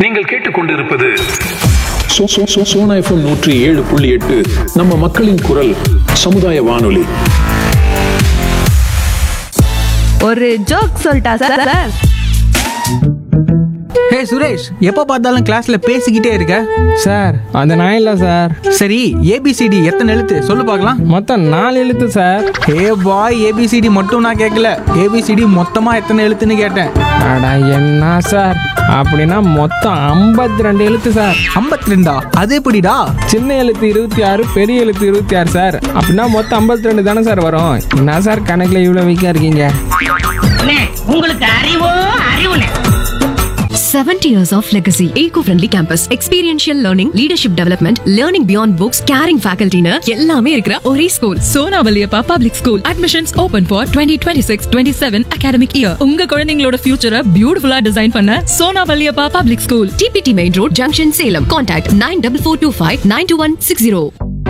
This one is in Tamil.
நீங்கள் கேட்டுக்கொண்டிருப்பது சோ- சோ- சோ- சோனா எஃப்எம் நூற்றி ஏழு புள்ளி எட்டு நம்ம மக்களின் குரல் சமுதாய வானொலி ஒரு ஜோக் சொல்லிட்டா சார் சார் ஹே சுரேஷ் எப்போ பார்த்தாலும் கிளாஸ்ல பேசிக்கிட்டே இருக்க சார் அது நான் இல்லை சார் சரி ஏபிசிடி எத்தனை எழுத்து சொல்லு பார்க்கலாம் மொத்தம் நாலு எழுத்து சார் ஹே பாய் ஏபிசிடி மட்டும் நான் கேட்கல ஏபிசிடி மொத்தமா எத்தனை எழுத்துன்னு கேட்டேன் அட என்ன சார் அப்படின்னா மொத்தம் ஐம்பத்தி ரெண்டு எழுத்து சார் 52 ரெண்டா அது எப்படிடா சின்ன எழுத்து இருபத்தி ஆறு பெரிய எழுத்து இருபத்தி ஆறு சார் அப்படின்னா மொத்தம் ஐம்பத்தி ரெண்டு தானே சார் வரும் என்ன சார் கணக்கில் இவ்வளோ வீக்காக இருக்கீங்க அண்ணே, உங்களுக்கு அறிவோ அறிவுனே 70 years of legacy. Eco-friendly campus. Experiential learning, leadership development, learning beyond books, caring faculty னு எல்லாமே இருக்கிற ஒரே school Sona Valliappa public school admissions open for twenty twenty six twenty seven academic year உங்க குழந்தைங்களோட ஃபியூச்சரை பியூட்டிஃபுல்லா டிசைன் பண்ண Sona Valliappa public school DBT main road junction Salem contact nine double four two five nine two one six zero